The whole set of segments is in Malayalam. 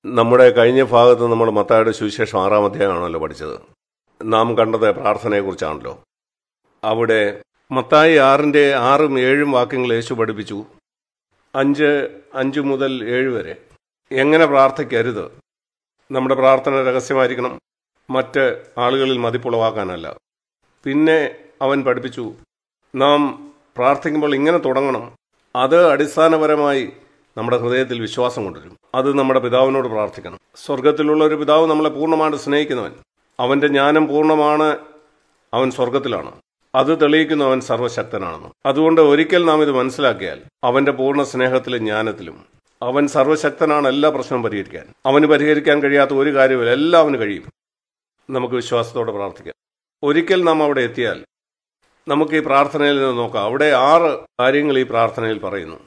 നമ്മുടെ കഴിഞ്ഞ ഭാഗത്ത് നമ്മൾ മത്തായുടെ സുവിശേഷം ആറാം അധ്യായമാണല്ലോ പഠിച്ചത് നാം കണ്ടത് പ്രാർത്ഥനയെക്കുറിച്ചാണല്ലോ അവിടെ മത്തായി ആറിൻ്റെ ആറും ഏഴും വാക്യങ്ങൾ യേശു പഠിപ്പിച്ചു അഞ്ച് അഞ്ച് മുതൽ ഏഴ് വരെ എങ്ങനെ പ്രാർത്ഥിക്കരുത് നമ്മുടെ പ്രാർത്ഥന രഹസ്യമായിരിക്കണം മറ്റ് ആളുകളിൽ മതിപ്പുളവാക്കാനല്ല പിന്നെ അവൻ പഠിപ്പിച്ചു നാം പ്രാർത്ഥിക്കുമ്പോൾ ഇങ്ങനെ തുടങ്ങണം അത് അടിസ്ഥാനപരമായി നമ്മുടെ ഹൃദയത്തിൽ വിശ്വാസം കൊണ്ടുവരും അത് നമ്മുടെ പിതാവിനോട് പ്രാർത്ഥിക്കണം സ്വർഗത്തിലുള്ള ഒരു പിതാവ് നമ്മളെ പൂർണ്ണമായിട്ട് സ്നേഹിക്കുന്നവൻ അവന്റെ ജ്ഞാനം പൂർണ്ണമാണ് അവൻ സ്വർഗത്തിലാണ് അത് തെളിയിക്കുന്ന അവൻ സർവശക്തനാണെന്ന് അതുകൊണ്ട് ഒരിക്കൽ നാം ഇത് മനസ്സിലാക്കിയാൽ അവന്റെ പൂർണ്ണ സ്നേഹത്തിലും ജ്ഞാനത്തിലും അവൻ സർവശക്തനാണ് എല്ലാ പ്രശ്നവും പരിഹരിക്കാൻ അവന് പരിഹരിക്കാൻ കഴിയാത്ത ഒരു കാര്യമില്ല എല്ലാം അവന് കഴിയും നമുക്ക് വിശ്വാസത്തോടെ പ്രാർത്ഥിക്കാം ഒരിക്കൽ നാം അവിടെ എത്തിയാൽ നമുക്ക് ഈ പ്രാർത്ഥനയിൽ നിന്ന് നോക്കാം അവിടെ ആറ് കാര്യങ്ങൾ ഈ പ്രാർത്ഥനയിൽ പറയുന്നു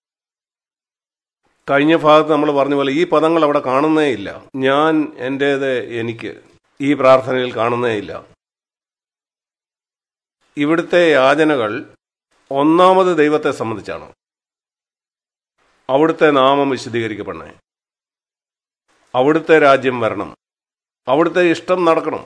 കഴിഞ്ഞ ഭാഗത്ത് നമ്മൾ പറഞ്ഞ പോലെ ഈ പദങ്ങൾ അവിടെ കാണുന്നേ ഇല്ല ഞാൻ എൻ്റേത് എനിക്ക് ഈ പ്രാർത്ഥനയിൽ കാണുന്നേ ഇല്ല ഇവിടുത്തെ യാചനകൾ ഒന്നാമത് ദൈവത്തെ സംബന്ധിച്ചാണ് അവിടുത്തെ നാമം വിശദീകരിക്കപ്പെടണേ അവിടുത്തെ രാജ്യം വരണം അവിടുത്തെ ഇഷ്ടം നടക്കണം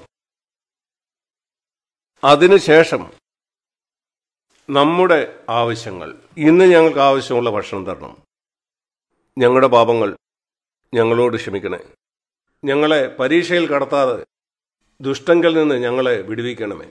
അതിനുശേഷം നമ്മുടെ ആവശ്യങ്ങൾ ഇന്ന് ഞങ്ങൾക്ക് ആവശ്യമുള്ള ഭക്ഷണം തരണം ഞങ്ങളുടെ പാപങ്ങൾ ഞങ്ങളോട് ക്ഷമിക്കണേ ഞങ്ങളെ പരീക്ഷയിൽ കടത്താതെ ദുഷ്ടങ്കിൽ നിന്ന് ഞങ്ങളെ വിടുവിക്കണമേ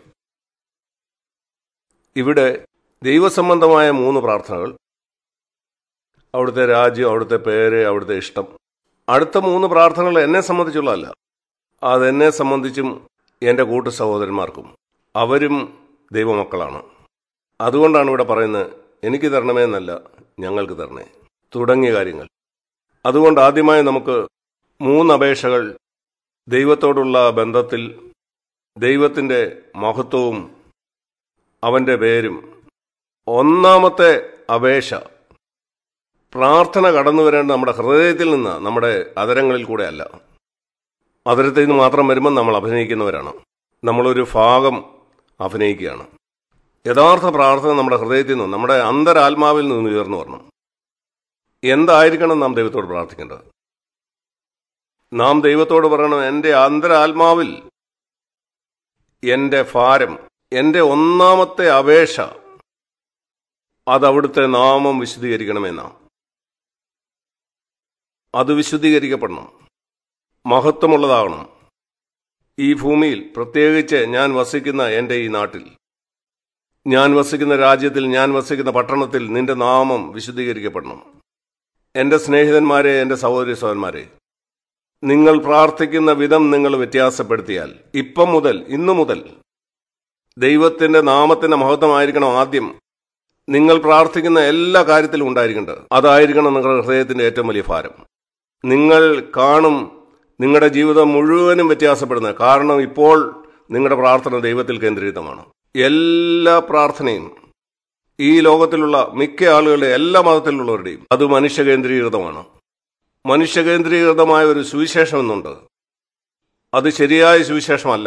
ഇവിടെ ദൈവസംബന്ധമായ മൂന്ന് പ്രാർത്ഥനകൾ അവിടുത്തെ രാജ്യം അവിടുത്തെ പേര് അവിടുത്തെ ഇഷ്ടം അടുത്ത മൂന്ന് പ്രാർത്ഥനകൾ എന്നെ സംബന്ധിച്ചുള്ളതല്ല അതെന്നെ സംബന്ധിച്ചും എൻ്റെ കൂട്ടു സഹോദരന്മാർക്കും അവരും ദൈവമക്കളാണ് അതുകൊണ്ടാണ് ഇവിടെ പറയുന്നത് എനിക്ക് തരണമേ എന്നല്ല ഞങ്ങൾക്ക് തരണേ തുടങ്ങിയ കാര്യങ്ങൾ അതുകൊണ്ട് ആദ്യമായി നമുക്ക് മൂന്ന് അപേക്ഷകൾ ദൈവത്തോടുള്ള ബന്ധത്തിൽ ദൈവത്തിൻ്റെ മഹത്വവും അവൻ്റെ പേരും ഒന്നാമത്തെ അപേക്ഷ പ്രാർത്ഥന കടന്നു വരേണ്ട നമ്മുടെ ഹൃദയത്തിൽ നിന്ന് നമ്മുടെ അതരങ്ങളിൽ കൂടെ അല്ല അതരത്തിൽ നിന്ന് മാത്രം വരുമ്പോൾ നമ്മൾ അഭിനയിക്കുന്നവരാണ് നമ്മളൊരു ഭാഗം അഭിനയിക്കുകയാണ് യഥാർത്ഥ പ്രാർത്ഥന നമ്മുടെ ഹൃദയത്തിൽ നിന്ന് നമ്മുടെ അന്തരാത്മാവിൽ നിന്ന് ഉയർന്നു വരണം എന്തായിരിക്കണം നാം ദൈവത്തോട് പ്രാർത്ഥിക്കേണ്ടത് നാം ദൈവത്തോട് പറയണം എൻ്റെ അന്തരാത്മാവിൽ എൻ്റെ ഭാരം എൻ്റെ ഒന്നാമത്തെ അപേക്ഷ അത് അവിടുത്തെ നാമം വിശദീകരിക്കണമെന്നാ അത് വിശുദ്ധീകരിക്കപ്പെടണം മഹത്വമുള്ളതാകണം ഈ ഭൂമിയിൽ പ്രത്യേകിച്ച് ഞാൻ വസിക്കുന്ന എൻ്റെ ഈ നാട്ടിൽ ഞാൻ വസിക്കുന്ന രാജ്യത്തിൽ ഞാൻ വസിക്കുന്ന പട്ടണത്തിൽ നിന്റെ നാമം വിശുദ്ധീകരിക്കപ്പെടണം എൻ്റെ സ്നേഹിതന്മാരെ എൻ്റെ സഹോദരി സഹോദരന്മാരെ നിങ്ങൾ പ്രാർത്ഥിക്കുന്ന വിധം നിങ്ങൾ വ്യത്യാസപ്പെടുത്തിയാൽ ഇപ്പം മുതൽ ഇന്നു മുതൽ ദൈവത്തിന്റെ നാമത്തിന്റെ മഹത്വമായിരിക്കണം ആദ്യം നിങ്ങൾ പ്രാർത്ഥിക്കുന്ന എല്ലാ കാര്യത്തിലും ഉണ്ടായിരിക്കേണ്ടത് അതായിരിക്കണം നിങ്ങളുടെ ഹൃദയത്തിന്റെ ഏറ്റവും വലിയ ഭാരം നിങ്ങൾ കാണും നിങ്ങളുടെ ജീവിതം മുഴുവനും വ്യത്യാസപ്പെടുന്നത് കാരണം ഇപ്പോൾ നിങ്ങളുടെ പ്രാർത്ഥന ദൈവത്തിൽ കേന്ദ്രീകൃതമാണ് എല്ലാ പ്രാർത്ഥനയും ഈ ലോകത്തിലുള്ള മിക്ക ആളുകളുടെ എല്ലാ മതത്തിലുള്ളവരുടെയും അത് മനുഷ്യ കേന്ദ്രീകൃതമാണ് മനുഷ്യ കേന്ദ്രീകൃതമായ ഒരു സുവിശേഷം എന്നുണ്ട് അത് ശരിയായ സുവിശേഷമല്ല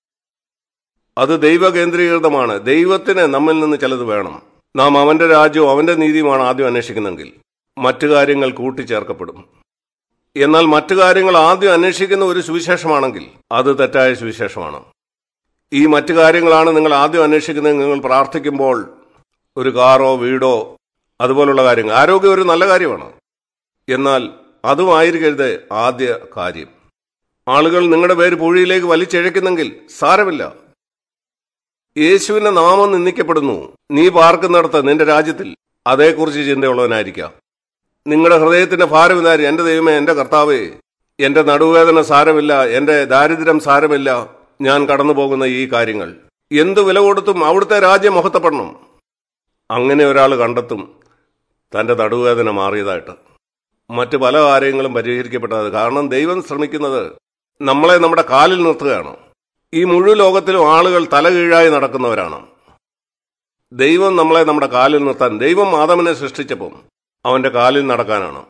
അത് ദൈവ കേന്ദ്രീകൃതമാണ് ദൈവത്തിന് നമ്മിൽ നിന്ന് ചിലത് വേണം നാം അവന്റെ രാജ്യവും അവന്റെ നീതിയുമാണ് ആദ്യം അന്വേഷിക്കുന്നെങ്കിൽ മറ്റു കാര്യങ്ങൾ കൂട്ടിച്ചേർക്കപ്പെടും എന്നാൽ മറ്റു കാര്യങ്ങൾ ആദ്യം അന്വേഷിക്കുന്ന ഒരു സുവിശേഷമാണെങ്കിൽ അത് തെറ്റായ സുവിശേഷമാണ് ഈ മറ്റു കാര്യങ്ങളാണ് നിങ്ങൾ ആദ്യം അന്വേഷിക്കുന്നത് നിങ്ങൾ പ്രാർത്ഥിക്കുമ്പോൾ ഒരു കാറോ വീടോ അതുപോലുള്ള കാര്യങ്ങൾ ആരോഗ്യം ഒരു നല്ല കാര്യമാണ് എന്നാൽ അതുമായിരിക്കരുത് ആദ്യ കാര്യം ആളുകൾ നിങ്ങളുടെ പേര് പുഴിയിലേക്ക് വലിച്ചിഴക്കുന്നെങ്കിൽ സാരമില്ല യേശുവിന്റെ നാമം നിന്ദിക്കപ്പെടുന്നു നീ പാർക്കുന്നിടത്ത് നിന്റെ രാജ്യത്തിൽ അതേക്കുറിച്ച് ചിന്തയുള്ളവനായിരിക്കാം നിങ്ങളുടെ ഹൃദയത്തിന്റെ ഭാരം ഇതായിരിക്കും എന്റെ ദൈവമേ എന്റെ കർത്താവേ എന്റെ നടുവേദന സാരമില്ല എന്റെ ദാരിദ്ര്യം സാരമില്ല ഞാൻ കടന്നു പോകുന്ന ഈ കാര്യങ്ങൾ എന്ത് വില കൊടുത്തും അവിടുത്തെ രാജ്യം മഹത്വപ്പെടണം അങ്ങനെ ഒരാൾ കണ്ടെത്തും തന്റെ നടുവേദന മാറിയതായിട്ട് മറ്റ് പല കാര്യങ്ങളും പരിഹരിക്കപ്പെട്ടത് കാരണം ദൈവം ശ്രമിക്കുന്നത് നമ്മളെ നമ്മുടെ കാലിൽ നിർത്തുകയാണ് ഈ മുഴുവൻ ലോകത്തിലും ആളുകൾ തലകീഴായി നടക്കുന്നവരാണ് ദൈവം നമ്മളെ നമ്മുടെ കാലിൽ നിർത്താൻ ദൈവം ആദമനെ സൃഷ്ടിച്ചപ്പോൾ അവന്റെ കാലിൽ നടക്കാനാണ്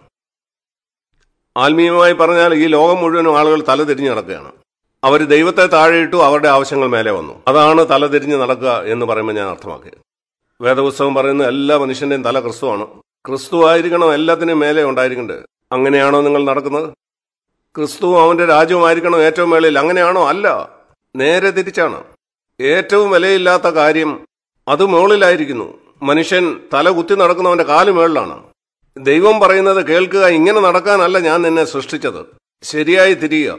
ആത്മീയമായി പറഞ്ഞാൽ ഈ ലോകം മുഴുവനും ആളുകൾ തല തിരിഞ്ഞു നടക്കുകയാണ് അവർ ദൈവത്തെ താഴെയിട്ടു അവരുടെ ആവശ്യങ്ങൾ മേലെ വന്നു അതാണ് തല തിരിഞ്ഞ് നടക്കുക എന്ന് പറയുമ്പോൾ ഞാൻ അർത്ഥമാക്കിയത് വേദപുസ്തകം പറയുന്ന എല്ലാ മനുഷ്യന്റെയും തല ക്രിസ്തുവാണ് ക്രിസ്തു ആയിരിക്കണം എല്ലാത്തിനും മേലെ ഉണ്ടായിരിക്കേണ്ടത് അങ്ങനെയാണോ നിങ്ങൾ നടക്കുന്നത് ക്രിസ്തു അവന്റെ രാജ്യമായിരിക്കണം ഏറ്റവും മേളിൽ അങ്ങനെയാണോ അല്ല നേരെ തിരിച്ചാണ് ഏറ്റവും വിലയില്ലാത്ത കാര്യം അത് മുകളിലായിരിക്കുന്നു മനുഷ്യൻ തല കുത്തി നടക്കുന്നവന്റെ കാല് മേളിലാണ് ദൈവം പറയുന്നത് കേൾക്കുക ഇങ്ങനെ നടക്കാനല്ല ഞാൻ നിന്നെ സൃഷ്ടിച്ചത് ശരിയായി തിരിയുക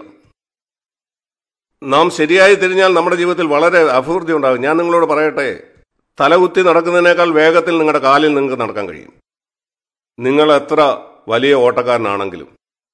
നാം ശരിയായി തിരിഞ്ഞാൽ നമ്മുടെ ജീവിതത്തിൽ വളരെ അഭിവൃദ്ധി ഉണ്ടാകും ഞാൻ നിങ്ങളോട് പറയട്ടെ തലകുത്തി നടക്കുന്നതിനേക്കാൾ വേഗത്തിൽ നിങ്ങളുടെ കാലിൽ നിങ്ങൾക്ക് നടക്കാൻ കഴിയും നിങ്ങൾ എത്ര വലിയ ഓട്ടക്കാരനാണെങ്കിലും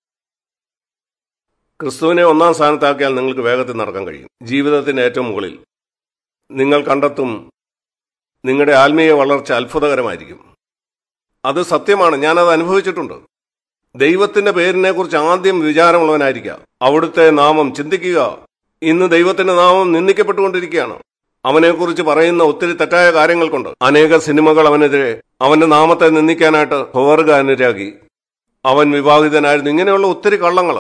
ക്രിസ്തുവിനെ ഒന്നാം സ്ഥാനത്താക്കിയാൽ നിങ്ങൾക്ക് വേഗത്തിൽ നടക്കാൻ കഴിയും ജീവിതത്തിന്റെ ഏറ്റവും മുകളിൽ നിങ്ങൾ കണ്ടെത്തും നിങ്ങളുടെ ആത്മീയ വളർച്ച അത്ഭുതകരമായിരിക്കും അത് സത്യമാണ് ഞാനത് അനുഭവിച്ചിട്ടുണ്ട് ദൈവത്തിന്റെ പേരിനെ കുറിച്ച് ആദ്യം വിചാരമുള്ളവനായിരിക്കുക അവിടുത്തെ നാമം ചിന്തിക്കുക ഇന്ന് ദൈവത്തിന്റെ നാമം നിന്ദിക്കപ്പെട്ടുകൊണ്ടിരിക്കുകയാണ് അവനെക്കുറിച്ച് പറയുന്ന ഒത്തിരി തെറ്റായ കാര്യങ്ങൾ കൊണ്ട് അനേക സിനിമകൾ അവനെതിരെ അവന്റെ നാമത്തെ നിന്ദിക്കാനായിട്ട് ഹോർഗ അനുരാഗി അവൻ വിവാഹിതനായിരുന്നു ഇങ്ങനെയുള്ള ഒത്തിരി കള്ളങ്ങൾ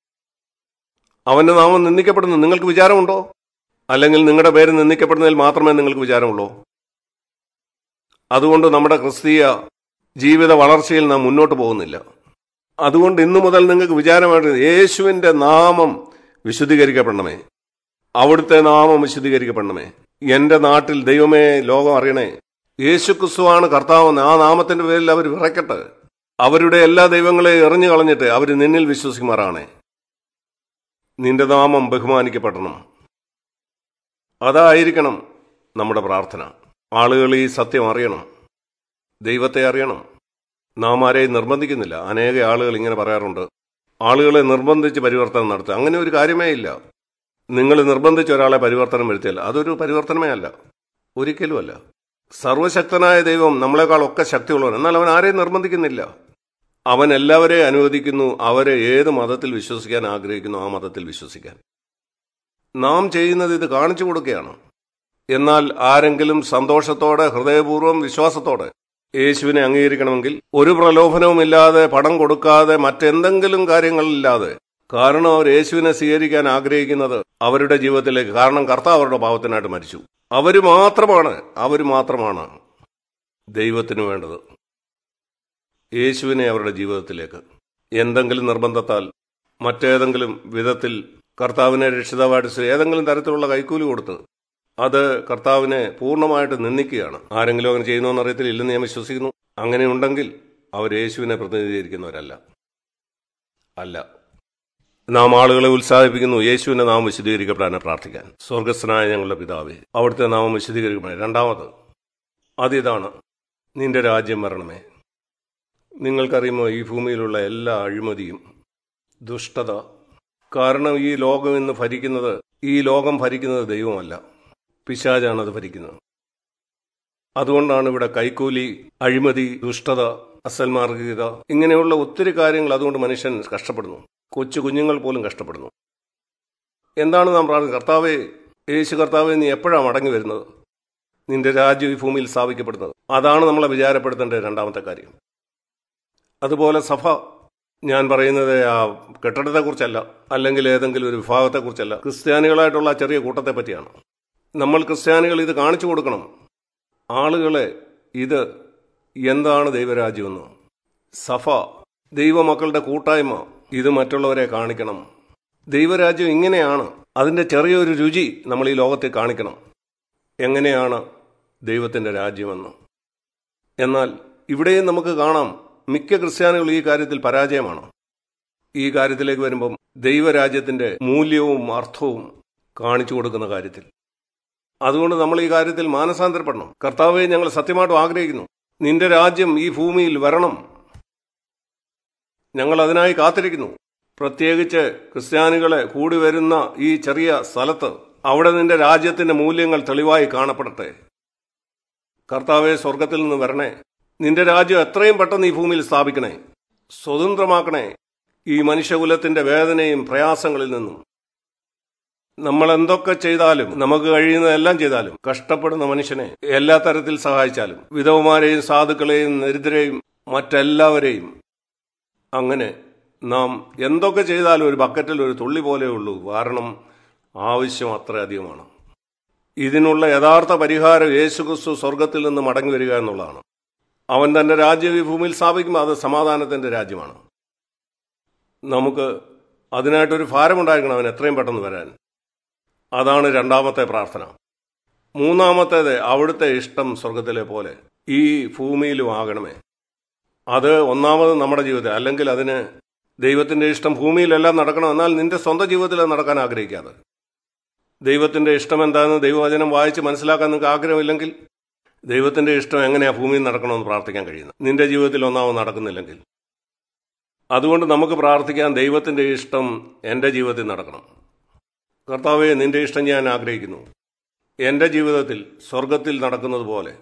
അവന്റെ നാമം നിന്ദിക്കപ്പെടുന്നു നിങ്ങൾക്ക് വിചാരമുണ്ടോ അല്ലെങ്കിൽ നിങ്ങളുടെ പേര് നിന്ദിക്കപ്പെടുന്നതിൽ മാത്രമേ നിങ്ങൾക്ക് വിചാരമുള്ളൂ അതുകൊണ്ട് നമ്മുടെ ക്രിസ്തീയ ജീവിത വളർച്ചയിൽ നാം മുന്നോട്ട് പോകുന്നില്ല അതുകൊണ്ട് ഇന്നു മുതൽ നിങ്ങൾക്ക് വിചാരമായിട്ട് യേശുവിന്റെ നാമം വിശുദ്ധീകരിക്കപ്പെടണമേ അവിടുത്തെ നാമം വിശുദ്ധീകരിക്കപ്പെടണമേ എന്റെ നാട്ടിൽ ദൈവമേ ലോകം അറിയണേ യേശു ക്രിസ്തുവാണ് കർത്താവെന്ന് ആ നാമത്തിന്റെ പേരിൽ അവർ വിറയ്ക്കട്ടെ അവരുടെ എല്ലാ ദൈവങ്ങളെയും എറിഞ്ഞു കളഞ്ഞിട്ട് അവർ നിന്നിൽ വിശ്വസിക്കുമാറാണേ നിന്റെ നാമം ബഹുമാനിക്കപ്പെടണം അതായിരിക്കണം നമ്മുടെ പ്രാർത്ഥന ആളുകൾ ഈ സത്യം അറിയണം ദൈവത്തെ അറിയണം നാം ആരെയും നിർബന്ധിക്കുന്നില്ല അനേക ആളുകൾ ഇങ്ങനെ പറയാറുണ്ട് ആളുകളെ നിർബന്ധിച്ച് പരിവർത്തനം നടത്തുക അങ്ങനെ ഒരു കാര്യമേ ഇല്ല നിങ്ങൾ നിർബന്ധിച്ച് ഒരാളെ പരിവർത്തനം വരുത്തിയാൽ അതൊരു പരിവർത്തനമേ അല്ല ഒരിക്കലുമല്ല സർവശക്തനായ ദൈവം നമ്മളെക്കാൾ ഒക്കെ ശക്തിയുള്ളവൻ എന്നാൽ അവൻ ആരെയും നിർബന്ധിക്കുന്നില്ല അവൻ എല്ലാവരെയും അനുവദിക്കുന്നു അവരെ ഏത് മതത്തിൽ വിശ്വസിക്കാൻ ആഗ്രഹിക്കുന്നു ആ മതത്തിൽ വിശ്വസിക്കാൻ നാം ചെയ്യുന്നത് ഇത് കാണിച്ചു കൊടുക്കുകയാണ് എന്നാൽ ആരെങ്കിലും സന്തോഷത്തോടെ ഹൃദയപൂർവ്വം വിശ്വാസത്തോടെ യേശുവിനെ അംഗീകരിക്കണമെങ്കിൽ ഒരു പ്രലോഭനവുമില്ലാതെ പണം കൊടുക്കാതെ മറ്റെന്തെങ്കിലും കാര്യങ്ങളില്ലാതെ കാരണം അവർ യേശുവിനെ സ്വീകരിക്കാൻ ആഗ്രഹിക്കുന്നത് അവരുടെ ജീവിതത്തിലേക്ക് കാരണം കർത്താവ് അവരുടെ പാവത്തിനായിട്ട് മരിച്ചു അവർ മാത്രമാണ് അവർ മാത്രമാണ് ദൈവത്തിന് വേണ്ടത് യേശുവിനെ അവരുടെ ജീവിതത്തിലേക്ക് എന്തെങ്കിലും നിർബന്ധത്താൽ മറ്റേതെങ്കിലും വിധത്തിൽ കർത്താവിനെ രക്ഷിതാവായിട്ട് സ്വീ- ഏതെങ്കിലും തരത്തിലുള്ള കൈക്കൂലി കൊടുത്ത് അത് കർത്താവിനെ പൂർണ്ണമായിട്ട് നിന്ദിക്കുകയാണ് ആരെങ്കിലും അങ്ങനെ ചെയ്യുന്നോന്ന് അറിയത്തില്ല ഇല്ലെന്ന് ഞാൻ വിശ്വസിക്കുന്നു അങ്ങനെ ഉണ്ടെങ്കിൽ അവർ യേശുവിനെ പ്രതിനിധീകരിക്കുന്നവരല്ല അല്ല നാം ആളുകളെ ഉത്സാഹിപ്പിക്കുന്നു യേശുവിന്റെ നാമം വിശദീകരിക്കപ്പെടാൻ പ്രാർത്ഥിക്കാൻ സ്വർഗസ്ഥനായ ഞങ്ങളുടെ പിതാവേ അവിടുത്തെ നാമം വിശദീകരിക്കപ്പെടാൻ രണ്ടാമത് അതിതാണ് നിന്റെ രാജ്യം വരണമേ നിങ്ങൾക്കറിയുമോ ഈ ഭൂമിയിലുള്ള എല്ലാ അഴിമതിയും ദുഷ്ടത കാരണം ഈ ലോകം ഇന്ന് ഭരിക്കുന്നത് ഈ ലോകം ഭരിക്കുന്നത് ദൈവമല്ല പിശാചാണ് അത് ഭരിക്കുന്നത് അതുകൊണ്ടാണ് ഇവിടെ കൈക്കൂലി അഴിമതി ദുഷ്ടത അസൽമാർഗികത ഇങ്ങനെയുള്ള ഒത്തിരി കാര്യങ്ങൾ അതുകൊണ്ട് മനുഷ്യൻ കഷ്ടപ്പെടുന്നു കൊച്ചു കുഞ്ഞുങ്ങൾ പോലും കഷ്ടപ്പെടുന്നു എന്താണ് നാം പ്രാർത്ഥന കർത്താവേ യേശു കർത്താവെ നീ എപ്പോഴാണ് മടങ്ങി വരുന്നത് നിന്റെ രാജ്യം ഈ ഭൂമിയിൽ സ്ഥാപിക്കപ്പെടുന്നത് അതാണ് നമ്മളെ വിചാരപ്പെടുത്തേണ്ട രണ്ടാമത്തെ കാര്യം അതുപോലെ സഭ ഞാൻ പറയുന്നത് ആ കെട്ടിടത്തെക്കുറിച്ചല്ല അല്ലെങ്കിൽ ഏതെങ്കിലും ഒരു വിഭാഗത്തെക്കുറിച്ചല്ല ക്രിസ്ത്യാനികളായിട്ടുള്ള ആ ചെറിയ കൂട്ടത്തെ പറ്റിയാണ് നമ്മൾ ക്രിസ്ത്യാനികൾ ഇത് കാണിച്ചു കൊടുക്കണം ആളുകളെ ഇത് എന്താണ് ദൈവരാജ്യമെന്ന് സഭ ദൈവമക്കളുടെ കൂട്ടായ്മ ഇത് മറ്റുള്ളവരെ കാണിക്കണം ദൈവരാജ്യം ഇങ്ങനെയാണ് അതിന്റെ ചെറിയൊരു രുചി നമ്മൾ ഈ ലോകത്തെ കാണിക്കണം എങ്ങനെയാണ് ദൈവത്തിന്റെ രാജ്യമെന്ന് എന്നാൽ ഇവിടെയും നമുക്ക് കാണാം മിക്ക ക്രിസ്ത്യാനികളും ഈ കാര്യത്തിൽ പരാജയമാണ് ഈ കാര്യത്തിലേക്ക് വരുമ്പം ദൈവരാജ്യത്തിന്റെ മൂല്യവും അർത്ഥവും കാണിച്ചു കൊടുക്കുന്ന കാര്യത്തിൽ അതുകൊണ്ട് നമ്മൾ ഈ കാര്യത്തിൽ മാനസാന്തരപ്പെടണം കർത്താവെ ഞങ്ങൾ സത്യമായിട്ടും ആഗ്രഹിക്കുന്നു നിന്റെ രാജ്യം ഈ ഭൂമിയിൽ വരണം ഞങ്ങൾ അതിനായി കാത്തിരിക്കുന്നു പ്രത്യേകിച്ച് ക്രിസ്ത്യാനികളെ കൂടി വരുന്ന ഈ ചെറിയ സ്ഥലത്ത് അവിടെ നിന്റെ രാജ്യത്തിന്റെ മൂല്യങ്ങൾ തെളിവായി കാണപ്പെടട്ടെ കർത്താവെ സ്വർഗത്തിൽ നിന്ന് വരണേ നിന്റെ രാജ്യം എത്രയും പെട്ടെന്ന് ഈ ഭൂമിയിൽ സ്ഥാപിക്കണേ സ്വതന്ത്രമാക്കണേ ഈ മനുഷ്യകുലത്തിന്റെ വേദനയും പ്രയാസങ്ങളിൽ നിന്നും നമ്മൾ എന്തൊക്കെ ചെയ്താലും നമുക്ക് കഴിയുന്നതെല്ലാം ചെയ്താലും കഷ്ടപ്പെടുന്ന മനുഷ്യനെ എല്ലാ തരത്തിൽ സഹായിച്ചാലും വിധവമാരെയും സാധുക്കളെയും ദരിദ്രരെയും മറ്റെല്ലാവരെയും അങ്ങനെ നാം എന്തൊക്കെ ചെയ്താലും ഒരു ബക്കറ്റിൽ ഒരു തുള്ളി പോലെ ഉള്ളൂ കാരണം ആവശ്യം അത്രയധികമാണ് ഇതിനുള്ള യഥാർത്ഥ പരിഹാരം യേശുക്രിസ്തു സ്വർഗത്തിൽ നിന്ന് മടങ്ങി വരിക എന്നുള്ളതാണ് അവൻ തന്റെ രാജ്യം ഈ ഭൂമിയിൽ സ്ഥാപിക്കുമ്പോൾ അത് സമാധാനത്തിന്റെ രാജ്യമാണ് നമുക്ക് അതിനായിട്ടൊരു ഭാരമുണ്ടായിരിക്കണം അവൻ എത്രയും പെട്ടെന്ന് വരാൻ അതാണ് രണ്ടാമത്തെ പ്രാർത്ഥന മൂന്നാമത്തേത് അവിടുത്തെ ഇഷ്ടം സ്വർഗത്തിലെ പോലെ ഈ ഭൂമിയിലും ആകണമേ അത് ഒന്നാമത് നമ്മുടെ ജീവിതത്തിൽ അല്ലെങ്കിൽ അതിന് ദൈവത്തിന്റെ ഇഷ്ടം ഭൂമിയിലെല്ലാം നടക്കണം എന്നാൽ നിന്റെ സ്വന്തം ജീവിതത്തിൽ അത് നടക്കാൻ ആഗ്രഹിക്കാതെ ദൈവത്തിന്റെ ഇഷ്ടം എന്താണെന്ന് ദൈവവചനം വായിച്ച് മനസ്സിലാക്കാൻ നിങ്ങൾക്ക് ആഗ്രഹമില്ലെങ്കിൽ ദൈവത്തിന്റെ ഇഷ്ടം എങ്ങനെയാ ഭൂമിയിൽ നടക്കണമെന്ന് പ്രാർത്ഥിക്കാൻ കഴിയുന്നത് നിന്റെ ജീവിതത്തിൽ ഒന്നാമത് നടക്കുന്നില്ലെങ്കിൽ അതുകൊണ്ട് നമുക്ക് പ്രാർത്ഥിക്കാൻ ദൈവത്തിന്റെ ഇഷ്ടം എൻ്റെ ജീവിതത്തിൽ നടക്കണം കർത്താവെ നിന്റെ ഇഷ്ടം ഞാൻ ആഗ്രഹിക്കുന്നു എൻ്റെ ജീവിതത്തിൽ സ്വർഗത്തിൽ നടക്കുന്നത് പോലെ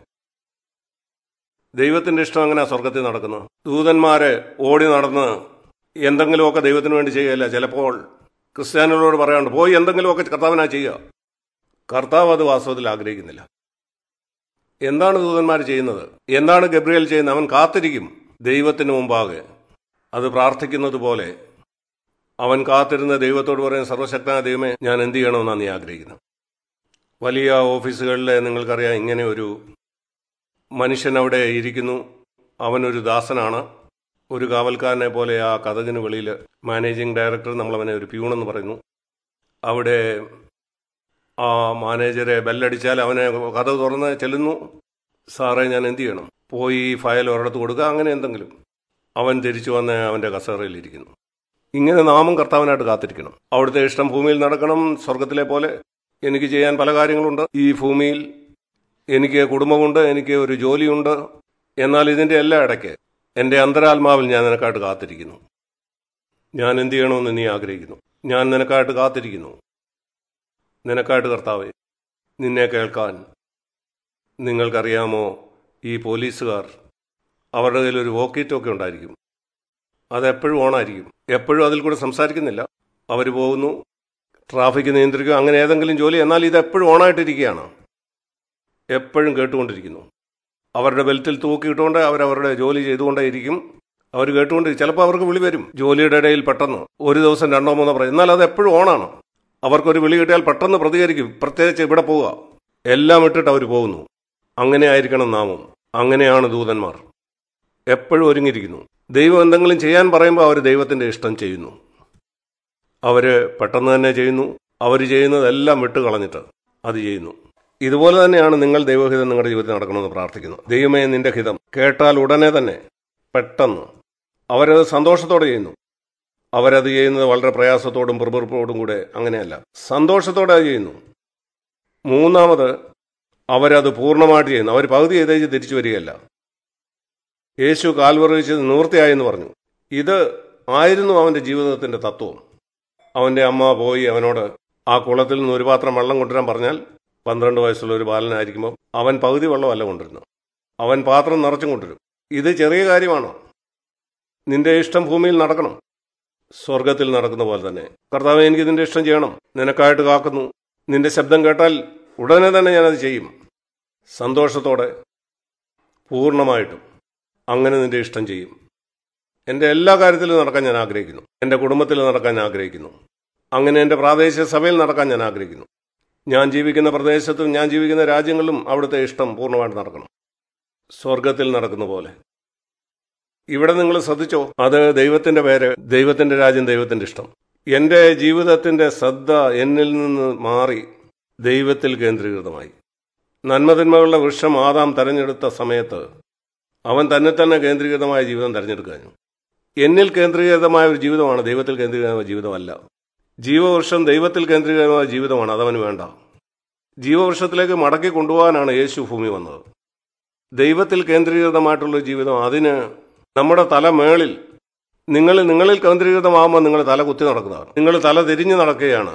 ദൈവത്തിന്റെ ഇഷ്ടം എങ്ങനെയാ സ്വർഗത്തിൽ നടക്കുന്നത് ദൂതന്മാരെ ഓടി നടന്ന് എന്തെങ്കിലുമൊക്കെ ദൈവത്തിന് വേണ്ടി ചെയ്യുകയല്ല ചിലപ്പോൾ ക്രിസ്ത്യാനികളോട് പറയാണ്ട് പോയി എന്തെങ്കിലുമൊക്കെ കർത്താവിനാ ചെയ്യുക കർത്താവ് അത് വാസ്തവത്തിൽ ആഗ്രഹിക്കുന്നില്ല എന്താണ് ദൂതന്മാർ ചെയ്യുന്നത് എന്താണ് ഗബ്രിയേൽ ചെയ്യുന്നത് അവൻ കാത്തിരിക്കും ദൈവത്തിന് മുമ്പാകെ അത് പ്രാർത്ഥിക്കുന്നത് പോലെ അവൻ കാത്തിരുന്ന ദൈവത്തോട് പറയുന്ന സർവശക്തനായ ദൈവമേ ഞാൻ എന്ത് ചെയ്യണമെന്നാണ് നീ ആഗ്രഹിക്കുന്നത് വലിയ ഓഫീസുകളിലെ നിങ്ങൾക്കറിയാം ഇങ്ങനെ ഒരു മനുഷ്യൻ അവിടെ ഇരിക്കുന്നു അവനൊരു ദാസനാണ് ഒരു കാവൽക്കാരനെ പോലെ ആ കഥകിന് വെളിയിൽ മാനേജിംഗ് ഡയറക്ടർ നമ്മളവനെ ഒരു പ്യൂണെന്ന് പറയുന്നു അവിടെ ആ മാനേജരെ ബെല്ലടിച്ചാൽ അവനെ കഥ തുറന്ന് ചെല്ലുന്നു സാറേ ഞാൻ എന്ത് ചെയ്യണം പോയി ഫയൽ ഒരിടത്ത് കൊടുക്കുക അങ്ങനെ എന്തെങ്കിലും അവൻ തിരിച്ചു വന്ന് അവൻ്റെ കസേറയിലിരിക്കുന്നു ഇങ്ങനെ നാമം കർത്താവിനായിട്ട് കാത്തിരിക്കണം അവിടുത്തെ ഇഷ്ടം ഭൂമിയിൽ നടക്കണം സ്വർഗത്തിലെ പോലെ എനിക്ക് ചെയ്യാൻ പല കാര്യങ്ങളുണ്ട് ഈ ഭൂമിയിൽ എനിക്ക് കുടുംബമുണ്ട് എനിക്ക് ഒരു ജോലിയുണ്ട് എന്നാൽ ഇതിൻ്റെ എല്ലാം ഇടയ്ക്ക് എൻ്റെ അന്തരാത്മാവിൽ ഞാൻ നിനക്കായിട്ട് കാത്തിരിക്കുന്നു ഞാൻ എന്ത് ചെയ്യണമെന്ന് നീ ആഗ്രഹിക്കുന്നു ഞാൻ നിനക്കായിട്ട് കാത്തിരിക്കുന്നു നിനക്കായിട്ട് കർത്താവെ നിന്നെ കേൾക്കാൻ നിങ്ങൾക്കറിയാമോ ഈ പോലീസുകാർ അവരുടെ കയ്യിൽ ഒരു വോക്കി ടോക്കി ഉണ്ടായിരിക്കും അതെപ്പോഴും ഓണായിരിക്കും എപ്പോഴും അതിൽ കൂടെ സംസാരിക്കുന്നില്ല അവർ പോകുന്നു ട്രാഫിക് നിയന്ത്രിക്കുക അങ്ങനെ ഏതെങ്കിലും ജോലി എന്നാൽ ഇത് എപ്പോഴും ഓണായിട്ടിരിക്കുകയാണ് എപ്പോഴും കേട്ടുകൊണ്ടിരിക്കുന്നു അവരുടെ ബെൽറ്റിൽ തൂക്കിയിട്ടുകൊണ്ട് അവരവരുടെ ജോലി ചെയ്തുകൊണ്ടേയിരിക്കും അവർ കേട്ടുകൊണ്ട് ചിലപ്പോൾ അവർക്ക് വിളി വരും ജോലിയുടെ ഇടയിൽ പെട്ടെന്ന് ഒരു ദിവസം രണ്ടോ മൂന്നോ പറയും എന്നാൽ അത് എപ്പോഴും ഓണാണ് അവർക്കൊരു വിളി കിട്ടിയാൽ പെട്ടെന്ന് പ്രതികരിക്കും പ്രത്യേകിച്ച് ഇവിടെ പോവുക എല്ലാം ഇട്ടിട്ട് അവർ പോകുന്നു അങ്ങനെ ആയിരിക്കണം നാമം അങ്ങനെയാണ് ദൂതന്മാർ എപ്പോഴും ഒരുങ്ങിയിരിക്കുന്നു ദൈവം എന്തെങ്കിലും ചെയ്യാൻ പറയുമ്പോൾ അവർ ദൈവത്തിന്റെ ഇഷ്ടം ചെയ്യുന്നു അവര് പെട്ടെന്ന് തന്നെ ചെയ്യുന്നു അവർ ചെയ്യുന്നതെല്ലാം വിട്ട് കളഞ്ഞിട്ട് അത് ചെയ്യുന്നു ഇതുപോലെ തന്നെയാണ് നിങ്ങൾ ദൈവഹിതം നിങ്ങളുടെ ജീവിതത്തിൽ നടക്കണമെന്ന് പ്രാർത്ഥിക്കുന്നത് ദൈവമേ നിന്റെ ഹിതം കേട്ടാൽ ഉടനെ തന്നെ പെട്ടെന്ന് അവരത് സന്തോഷത്തോടെ ചെയ്യുന്നു അവരത് ചെയ്യുന്നത് വളരെ പ്രയാസത്തോടും പിറുപിറുപ്പോടും കൂടെ അങ്ങനെയല്ല സന്തോഷത്തോടെ അത് ചെയ്യുന്നു മൂന്നാമത് അവരത് പൂർണ്ണമായിട്ട് ചെയ്യുന്നു അവർ പകുതി ചെയ്തേച്ച് തിരിച്ചു വരികയല്ല യേശു കാൽവറിച്ചത് നിവൃത്തിയായി എന്ന് പറഞ്ഞു ഇത് ആയിരുന്നു അവന്റെ ജീവിതത്തിന്റെ തത്വം അവന്റെ അമ്മ പോയി അവനോട് ആ കുളത്തിൽ നിന്ന് ഒരു പാത്രം വെള്ളം കൊണ്ടുവരാൻ പറഞ്ഞാൽ പന്ത്രണ്ട് വയസ്സുള്ള ഒരു ബാലനായിരിക്കുമ്പോൾ അവൻ പകുതി വെള്ളമല്ല കൊണ്ടുവരുന്നു അവൻ പാത്രം നിറച്ചും കൊണ്ടുവരും ഇത് ചെറിയ കാര്യമാണോ നിന്റെ ഇഷ്ടം ഭൂമിയിൽ നടക്കണം സ്വർഗത്തിൽ നടക്കുന്ന പോലെ തന്നെ കർത്താവ് എനിക്ക് ഇതിന്റെ ഇഷ്ടം ചെയ്യണം നിനക്കായിട്ട് കാക്കുന്നു നിന്റെ ശബ്ദം കേട്ടാൽ ഉടനെ തന്നെ ഞാനത് ചെയ്യും സന്തോഷത്തോടെ പൂർണ്ണമായിട്ടും അങ്ങനെ നിന്റെ ഇഷ്ടം ചെയ്യും എൻ്റെ എല്ലാ കാര്യത്തിലും നടക്കാൻ ഞാൻ ആഗ്രഹിക്കുന്നു എൻ്റെ കുടുംബത്തിൽ നടക്കാൻ ഞാൻ ആഗ്രഹിക്കുന്നു അങ്ങനെ എൻ്റെ പ്രാദേശിക സഭയിൽ നടക്കാൻ ഞാൻ ആഗ്രഹിക്കുന്നു ഞാൻ ജീവിക്കുന്ന പ്രദേശത്തും ഞാൻ ജീവിക്കുന്ന രാജ്യങ്ങളിലും അവിടുത്തെ ഇഷ്ടം പൂർണ്ണമായിട്ട് നടക്കണം സ്വർഗത്തിൽ നടക്കുന്ന പോലെ ഇവിടെ നിങ്ങൾ ശ്രദ്ധിച്ചോ അത് ദൈവത്തിന്റെ പേര് ദൈവത്തിന്റെ രാജ്യം ദൈവത്തിന്റെ ഇഷ്ടം എൻ്റെ ജീവിതത്തിന്റെ ശ്രദ്ധ എന്നിൽ നിന്ന് മാറി ദൈവത്തിൽ കേന്ദ്രീകൃതമായി നന്മതിന്മകളുടെ വൃക്ഷം ആദാം തെരഞ്ഞെടുത്ത സമയത്ത് അവൻ തന്നെ തന്നെ കേന്ദ്രീകൃതമായ ജീവിതം തെരഞ്ഞെടുക്കാൻ എന്നിൽ കേന്ദ്രീകൃതമായ ഒരു ജീവിതമാണ് ദൈവത്തിൽ കേന്ദ്രീകൃതമായ ജീവിതമല്ല ജീവവൃക്ഷം ദൈവത്തിൽ കേന്ദ്രീകൃതമായ ജീവിതമാണ് അതവന് വേണ്ട ജീവവൃക്ഷത്തിലേക്ക് മടക്കി കൊണ്ടുപോകാനാണ് യേശു ഭൂമി വന്നത് ദൈവത്തിൽ കേന്ദ്രീകൃതമായിട്ടുള്ള ജീവിതം അതിന് നമ്മുടെ തല മേളിൽ നിങ്ങൾ നിങ്ങളിൽ കേന്ദ്രീകൃതമാകുമ്പോൾ നിങ്ങൾ തല കുത്തി നടക്കുന്നതാണ് നിങ്ങൾ തല തിരിഞ്ഞു നടക്കുകയാണ്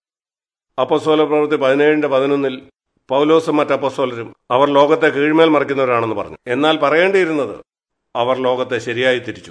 അപ്പസ്വല പ്രവൃത്തി പതിനേഴിന്റെ പതിനൊന്നിൽ പൗലോസും മറ്റപ്പസ്വലരും അവർ ലോകത്തെ കീഴ്മേൽ മറിക്കുന്നവരാണെന്ന് പറഞ്ഞു എന്നാൽ പറയേണ്ടിയിരുന്നത് അവർ ലോകത്തെ ശരിയായി തിരിച്ചു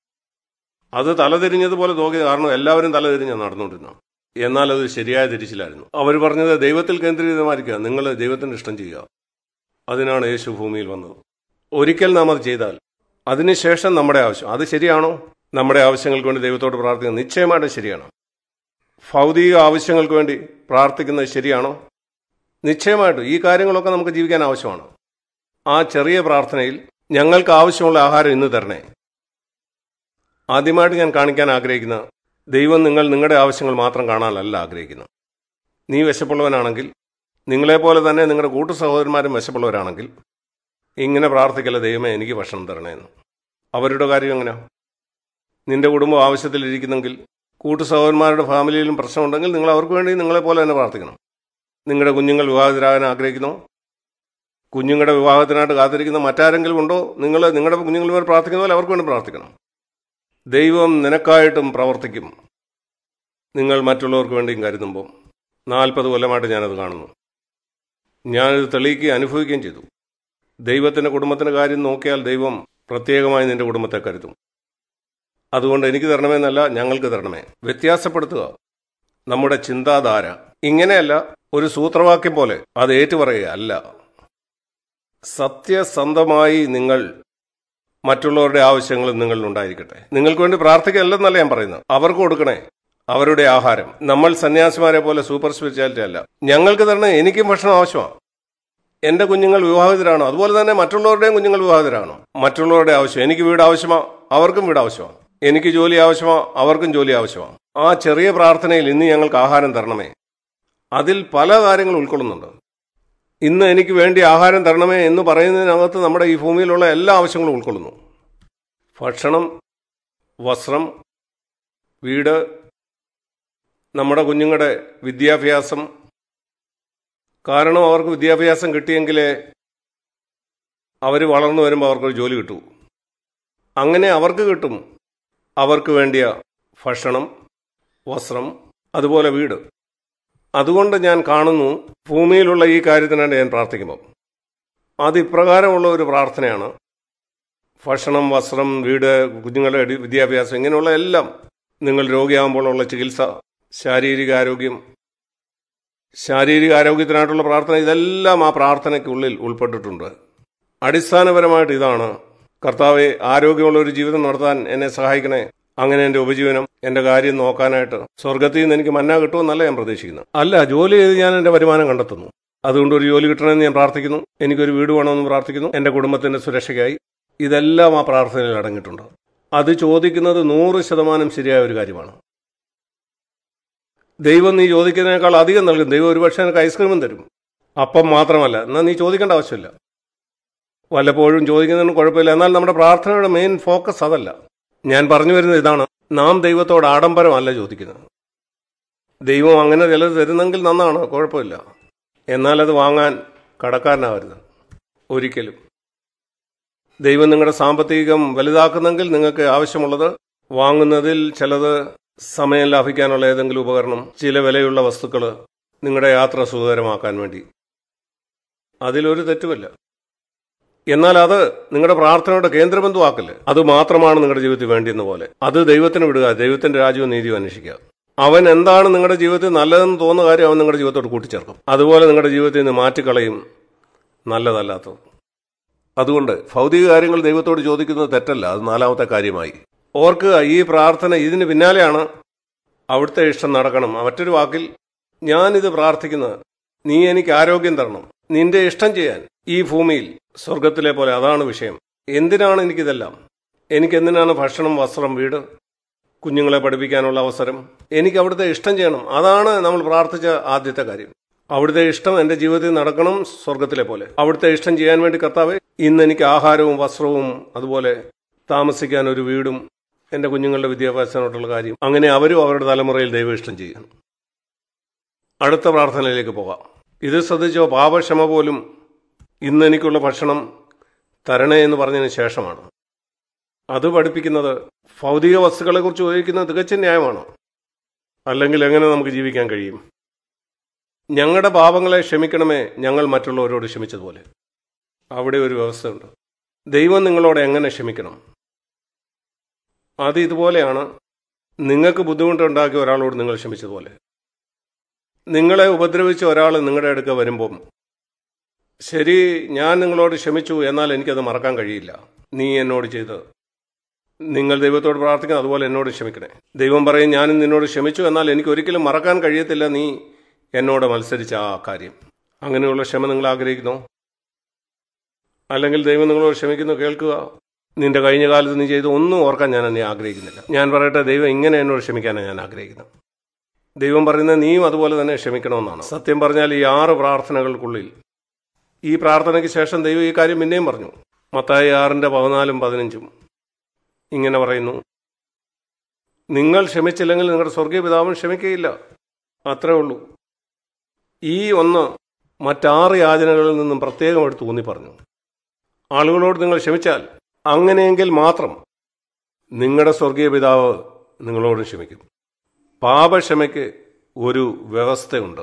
അത് തലതിരിഞ്ഞതുപോലെ തോന്നി കാരണം എല്ലാവരും തലതിരിഞ്ഞ് നടന്നുകൊണ്ടിരുന്നു എന്നാൽ അത് ശരിയായ തിരിച്ചിലായിരുന്നു അവർ പറഞ്ഞത് ദൈവത്തിൽ കേന്ദ്രീകൃതമായിരിക്കുക നിങ്ങൾ ദൈവത്തിന്റെ ഇഷ്ടം ചെയ്യുക അതിനാണ് യേശു ഭൂമിയിൽ വന്നത് ഒരിക്കൽ നാം അത് ചെയ്താൽ അതിനുശേഷം നമ്മുടെ ആവശ്യം അത് ശരിയാണോ നമ്മുടെ ആവശ്യങ്ങൾക്ക് വേണ്ടി ദൈവത്തോട് പ്രാർത്ഥിക്കുന്നത് നിശ്ചയമായിട്ടും ശരിയാണ് ഭൗതിക ആവശ്യങ്ങൾക്ക് വേണ്ടി പ്രാർത്ഥിക്കുന്നത് ശരിയാണോ നിശ്ചയമായിട്ടും ഈ കാര്യങ്ങളൊക്കെ നമുക്ക് ജീവിക്കാൻ ആവശ്യമാണ് ആ ചെറിയ പ്രാർത്ഥനയിൽ ഞങ്ങൾക്ക് ആവശ്യമുള്ള ആഹാരം ഇന്ന് തരണേ ആദ്യമായിട്ട് ഞാൻ കാണിക്കാൻ ആഗ്രഹിക്കുന്ന ദൈവം നിങ്ങൾ നിങ്ങളുടെ ആവശ്യങ്ങൾ മാത്രം കാണാനല്ല ആഗ്രഹിക്കുന്നത് നീ വിശപ്പുള്ളവനാണെങ്കിൽ നിങ്ങളെപ്പോലെ തന്നെ നിങ്ങളുടെ കൂട്ടു സഹോദരന്മാരും വിശപ്പുള്ളവരാണെങ്കിൽ ഇങ്ങനെ പ്രാർത്ഥിക്കല്ല ദൈവമേ എനിക്ക് ഭക്ഷണം തരണേന്ന് അവരുടെ കാര്യം എങ്ങനെയാ നിന്റെ കുടുംബം ആവശ്യത്തിലിരിക്കുന്നെങ്കിൽ കൂട്ടു സഹോദരന്മാരുടെ ഫാമിലിയിലും പ്രശ്നമുണ്ടെങ്കിൽ നിങ്ങൾ അവർക്ക് വേണ്ടി നിങ്ങളെപ്പോലെ തന്നെ പ്രാർത്ഥിക്കണം നിങ്ങളുടെ കുഞ്ഞുങ്ങൾ വിവാഹിതരാകാൻ ആഗ്രഹിക്കുന്നു കുഞ്ഞുങ്ങളുടെ വിവാഹത്തിനായിട്ട് കാത്തിരിക്കുന്ന മറ്റാരെങ്കിലും ഉണ്ടോ നിങ്ങൾ നിങ്ങളുടെ കുഞ്ഞുങ്ങൾ വേണ്ടി പ്രാർത്ഥിക്കുന്ന പോലെ അവർക്ക് വേണ്ടി പ്രാർത്ഥിക്കണം ദൈവം നിനക്കായിട്ടും പ്രവർത്തിക്കും നിങ്ങൾ മറ്റുള്ളവർക്ക് വേണ്ടിയും കരുതുമ്പോൾ നാൽപ്പത് കൊല്ലമായിട്ട് ഞാനത് കാണുന്നു ഞാനിത് തെളിയിക്കുകയും അനുഭവിക്കുകയും ചെയ്തു ദൈവത്തിൻ്റെ കുടുംബത്തിൻ്റെ കാര്യം നോക്കിയാൽ ദൈവം പ്രത്യേകമായി നിന്റെ കുടുംബത്തെ കരുതും അതുകൊണ്ട് എനിക്ക് തരണമെന്നല്ല ഞങ്ങൾക്ക് തരണമേ വ്യത്യാസപ്പെടുത്തുക നമ്മുടെ ചിന്താധാര ഇങ്ങനെയല്ല ഒരു സൂത്രവാക്യം പോലെ അത് ഏറ്റുപറയുക അല്ല സത്യസന്ധമായി നിങ്ങൾ മറ്റുള്ളവരുടെ ആവശ്യങ്ങളും നിങ്ങളിൽ ഉണ്ടായിരിക്കട്ടെ നിങ്ങൾക്ക് വേണ്ടി പ്രാർത്ഥിക്കല്ലെന്നല്ല ഞാൻ പറയുന്നത് അവർക്ക് കൊടുക്കണേ അവരുടെ ആഹാരം നമ്മൾ സന്യാസിമാരെ പോലെ സൂപ്പർ സ്പിരിച്വാലിറ്റി അല്ല ഞങ്ങൾക്ക് തരണേ എനിക്കും ഭക്ഷണം ആവശ്യമാണ് എന്റെ കുഞ്ഞുങ്ങൾ വിവാഹിതരാണോ അതുപോലെ തന്നെ മറ്റുള്ളവരുടെയും കുഞ്ഞുങ്ങൾ വിവാഹിതരാണോ മറ്റുള്ളവരുടെ ആവശ്യം എനിക്ക് വീട് ആവശ്യമാണ് അവർക്കും വീട് ആവശ്യമാണ് എനിക്ക് ജോലി ആവശ്യമാണ് അവർക്കും ജോലി ആവശ്യമാണ് ആ ചെറിയ പ്രാർത്ഥനയിൽ ഇന്ന് ഞങ്ങൾക്ക് ആഹാരം തരണമേ അതിൽ പല കാര്യങ്ങൾ ഉൾക്കൊള്ളുന്നുണ്ട് ഇന്ന് എനിക്ക് വേണ്ടി ആഹാരം തരണമേ എന്ന് പറയുന്നതിനകത്ത് നമ്മുടെ ഈ ഭൂമിയിലുള്ള എല്ലാ ആവശ്യങ്ങളും ഉൾക്കൊള്ളുന്നു ഭക്ഷണം വസ്ത്രം വീട് നമ്മുടെ കുഞ്ഞുങ്ങളുടെ വിദ്യാഭ്യാസം കാരണം അവർക്ക് വിദ്യാഭ്യാസം കിട്ടിയെങ്കിലേ അവർ വളർന്നു വരുമ്പോൾ അവർക്കൊരു ജോലി കിട്ടൂ അങ്ങനെ അവർക്ക് കിട്ടും അവർക്ക് വേണ്ടിയ ഭക്ഷണം വസ്ത്രം അതുപോലെ വീട് അതുകൊണ്ട് ഞാൻ കാണുന്നു ഭൂമിയിലുള്ള ഈ കാര്യത്തിനാണ് ഞാൻ പ്രാർത്ഥിക്കുമ്പോൾ അത് ഇപ്രകാരമുള്ള ഒരു പ്രാർത്ഥനയാണ് ഭക്ഷണം വസ്ത്രം വീട് കുഞ്ഞുങ്ങളുടെ എടി- വിദ്യാഭ്യാസം ഇങ്ങനെയുള്ള എല്ലാം നിങ്ങൾ രോഗിയാകുമ്പോഴുള്ള ചികിത്സ ശാരീരികാരോഗ്യം ശാരീരികാരോഗ്യത്തിനായിട്ടുള്ള പ്രാർത്ഥന ഇതെല്ലാം ആ പ്രാർത്ഥനയ്ക്കുള്ളിൽ ഉൾപ്പെട്ടിട്ടുണ്ട് അടിസ്ഥാനപരമായിട്ട് ഇതാണ് കർത്താവെ ആരോഗ്യമുള്ള ഒരു ജീവിതം നടത്താൻ എന്നെ സഹായിക്കണേ അങ്ങനെ എൻ്റെ ഉപജീവനം എൻ്റെ കാര്യം നോക്കാനായിട്ട് സ്വർഗത്തിൽ നിന്ന് എനിക്ക് മന്ന കിട്ടുമെന്നല്ല ഞാൻ പ്രതീക്ഷിക്കുന്നത് അല്ല ജോലി ചെയ്ത് ഞാൻ എൻ്റെ വരുമാനം കണ്ടെത്തുന്നു അതുകൊണ്ട് ഒരു ജോലി കിട്ടണമെന്ന് ഞാൻ പ്രാർത്ഥിക്കുന്നു എനിക്കൊരു വീട് വേണമെന്ന് പ്രാർത്ഥിക്കുന്നു എൻ്റെ കുടുംബത്തിൻ്റെ സുരക്ഷയ്ക്കായി ഇതെല്ലാം ആ പ്രാർത്ഥനയിൽ അടങ്ങിയിട്ടുണ്ട് അത് ചോദിക്കുന്നത് നൂറ് ശതമാനം ശരിയായ ഒരു കാര്യമാണ് ദൈവം നീ ചോദിക്കുന്നതിനേക്കാൾ അധികം നൽകും ദൈവം ഒരുപക്ഷെ നിനക്ക് ഐസ്ക്രീമും തരും അപ്പം മാത്രമല്ല എന്നാൽ നീ ചോദിക്കേണ്ട ആവശ്യമില്ല വല്ലപ്പോഴും ചോദിക്കുന്നതിന് കുഴപ്പമില്ല എന്നാൽ നമ്മുടെ പ്രാർത്ഥനയുടെ മെയിൻ ഫോക്കസ് അതല്ല ഞാൻ പറഞ്ഞു വരുന്നത് ഇതാണ് നാം ദൈവത്തോട് ആഡംബരമല്ല ചോദിക്കുന്നത് ദൈവം അങ്ങനെ ചിലത് തരുന്നെങ്കിൽ നന്നാണ് കുഴപ്പമില്ല എന്നാൽ അത് വാങ്ങാൻ കടക്കാരനാവരുത് ഒരിക്കലും ദൈവം നിങ്ങളുടെ സാമ്പത്തികം വലുതാക്കുന്നെങ്കിൽ നിങ്ങൾക്ക് ആവശ്യമുള്ളത് വാങ്ങുന്നതിൽ ചിലത് സമയം ലാഭിക്കാനുള്ള ഏതെങ്കിലും ഉപകരണം ചില വിലയുള്ള വസ്തുക്കൾ നിങ്ങളുടെ യാത്ര സുഖകരമാക്കാൻ വേണ്ടി അതിലൊരു തെറ്റുമില്ല എന്നാൽ അത് നിങ്ങളുടെ പ്രാർത്ഥനയുടെ കേന്ദ്രബിന്ദുവാക്കല് അത് മാത്രമാണ് നിങ്ങളുടെ ജീവിതത്തിൽ വേണ്ടിയെന്ന പോലെ അത് ദൈവത്തിന് വിടുക ദൈവത്തിന്റെ രാജ്യവും നീതിയും അന്വേഷിക്കുക അവൻ എന്താണ് നിങ്ങളുടെ ജീവിതത്തിൽ നല്ലതെന്ന് തോന്നുന്ന കാര്യം അവൻ നിങ്ങളുടെ ജീവിതത്തോട് കൂട്ടിച്ചേർക്കും അതുപോലെ നിങ്ങളുടെ ജീവിതത്തിൽ നിന്ന് മാറ്റിക്കളയും നല്ലതല്ലാത്തത് അതുകൊണ്ട് ഭൗതിക കാര്യങ്ങൾ ദൈവത്തോട് ചോദിക്കുന്നത് തെറ്റല്ല അത് നാലാമത്തെ കാര്യമായി ഓർക്കുക ഈ പ്രാർത്ഥന ഇതിന് പിന്നാലെയാണ് അവിടുത്തെ ഇഷ്ടം നടക്കണം മറ്റൊരു വാക്കിൽ ഞാനിത് പ്രാർത്ഥിക്കുന്നത് നീ എനിക്ക് ആരോഗ്യം തരണം നിന്റെ ഇഷ്ടം ചെയ്യാൻ ഈ ഭൂമിയിൽ സ്വർഗത്തിലെ പോലെ അതാണ് വിഷയം എന്തിനാണ് എനിക്കിതെല്ലാം എനിക്ക് എന്തിനാണ് ഭക്ഷണം വസ്ത്രം വീട് കുഞ്ഞുങ്ങളെ പഠിപ്പിക്കാനുള്ള അവസരം എനിക്ക് അവിടുത്തെ ഇഷ്ടം ചെയ്യണം അതാണ് നമ്മൾ പ്രാർത്ഥിച്ച ആദ്യത്തെ കാര്യം അവിടുത്തെ ഇഷ്ടം എൻ്റെ ജീവിതത്തിൽ നടക്കണം സ്വർഗത്തിലെ പോലെ അവിടുത്തെ ഇഷ്ടം ചെയ്യാൻ വേണ്ടി കർത്താവ് ഇന്ന് എനിക്ക് ആഹാരവും വസ്ത്രവും അതുപോലെ താമസിക്കാൻ ഒരു വീടും എൻ്റെ കുഞ്ഞുങ്ങളുടെ വിദ്യാഭ്യാസത്തിനോട്ടുള്ള കാര്യം അങ്ങനെ അവരും അവരുടെ തലമുറയിൽ ദൈവം ഇഷ്ടം ചെയ്യണം അടുത്ത പ്രാർത്ഥനയിലേക്ക് പോകാം ഇത് ശ്രദ്ധിച്ചോ പാപക്ഷമ പോലും ഇന്ന് എനിക്കുള്ള ഭക്ഷണം തരണേ എന്ന് പറഞ്ഞതിന് ശേഷമാണ് അത് പഠിപ്പിക്കുന്നത് ഭൗതിക വസ്തുക്കളെക്കുറിച്ച് ചോദിക്കുന്നത് തികച്ചും ന്യായമാണ് അല്ലെങ്കിൽ എങ്ങനെ നമുക്ക് ജീവിക്കാൻ കഴിയും ഞങ്ങളുടെ പാപങ്ങളെ ക്ഷമിക്കണമേ ഞങ്ങൾ മറ്റുള്ളവരോട് ക്ഷമിച്ചതുപോലെ അവിടെ ഒരു വ്യവസ്ഥയുണ്ട് ദൈവം നിങ്ങളോട് എങ്ങനെ ക്ഷമിക്കണം അത് ഇതുപോലെയാണ് നിങ്ങൾക്ക് ബുദ്ധിമുട്ടുണ്ടാക്കിയ ഒരാളോട് നിങ്ങൾ ക്ഷമിച്ചതുപോലെ നിങ്ങളെ ഉപദ്രവിച്ച ഒരാൾ നിങ്ങളുടെ അടുക്ക വരുമ്പം ശരി ഞാൻ നിങ്ങളോട് ക്ഷമിച്ചു എന്നാൽ എനിക്കത് മറക്കാൻ കഴിയില്ല നീ എന്നോട് ചെയ്ത് നിങ്ങൾ ദൈവത്തോട് പ്രാർത്ഥിക്കണം അതുപോലെ എന്നോട് ക്ഷമിക്കണേ ദൈവം പറയും ഞാനും നിന്നോട് ക്ഷമിച്ചു എന്നാൽ എനിക്ക് ഒരിക്കലും മറക്കാൻ കഴിയത്തില്ല നീ എന്നോട് മത്സരിച്ച ആ കാര്യം അങ്ങനെയുള്ള ക്ഷമ നിങ്ങൾ ആഗ്രഹിക്കുന്നു അല്ലെങ്കിൽ ദൈവം നിങ്ങളോട് ക്ഷമിക്കുന്നു കേൾക്കുക നിന്റെ കഴിഞ്ഞ കാലത്ത് നീ ചെയ്ത് ഒന്നും ഓർക്കാൻ ഞാൻ എന്നെ ആഗ്രഹിക്കുന്നില്ല ഞാൻ പറയട്ടെ ദൈവം ഇങ്ങനെ എന്നോട് ക്ഷമിക്കാനാണ് ഞാൻ ആഗ്രഹിക്കുന്നത് ദൈവം പറയുന്നത് നീയും അതുപോലെ തന്നെ ക്ഷമിക്കണമെന്നാണ് സത്യം പറഞ്ഞാൽ ഈ ആറ് പ്രാർത്ഥനകൾക്കുള്ളിൽ ഈ പ്രാർത്ഥനയ്ക്ക് ശേഷം ദൈവം ഈ കാര്യം പിന്നെയും പറഞ്ഞു മത്തായി ആറിൻ്റെ പതിനാലും പതിനഞ്ചും ഇങ്ങനെ പറയുന്നു നിങ്ങൾ ക്ഷമിച്ചില്ലെങ്കിൽ നിങ്ങളുടെ സ്വർഗീയ പിതാവും ക്ഷമിക്കുകയില്ല അത്രേ ഉള്ളൂ ഈ ഒന്ന് മറ്റാറ് യാചനകളിൽ നിന്നും പ്രത്യേകം എടുത്ത് ഊന്നി പറഞ്ഞു ആളുകളോട് നിങ്ങൾ ക്ഷമിച്ചാൽ അങ്ങനെയെങ്കിൽ മാത്രം നിങ്ങളുടെ സ്വർഗീയ പിതാവ് നിങ്ങളോട് ക്ഷമിക്കും പാപക്ഷമയ്ക്ക് ഒരു വ്യവസ്ഥയുണ്ട്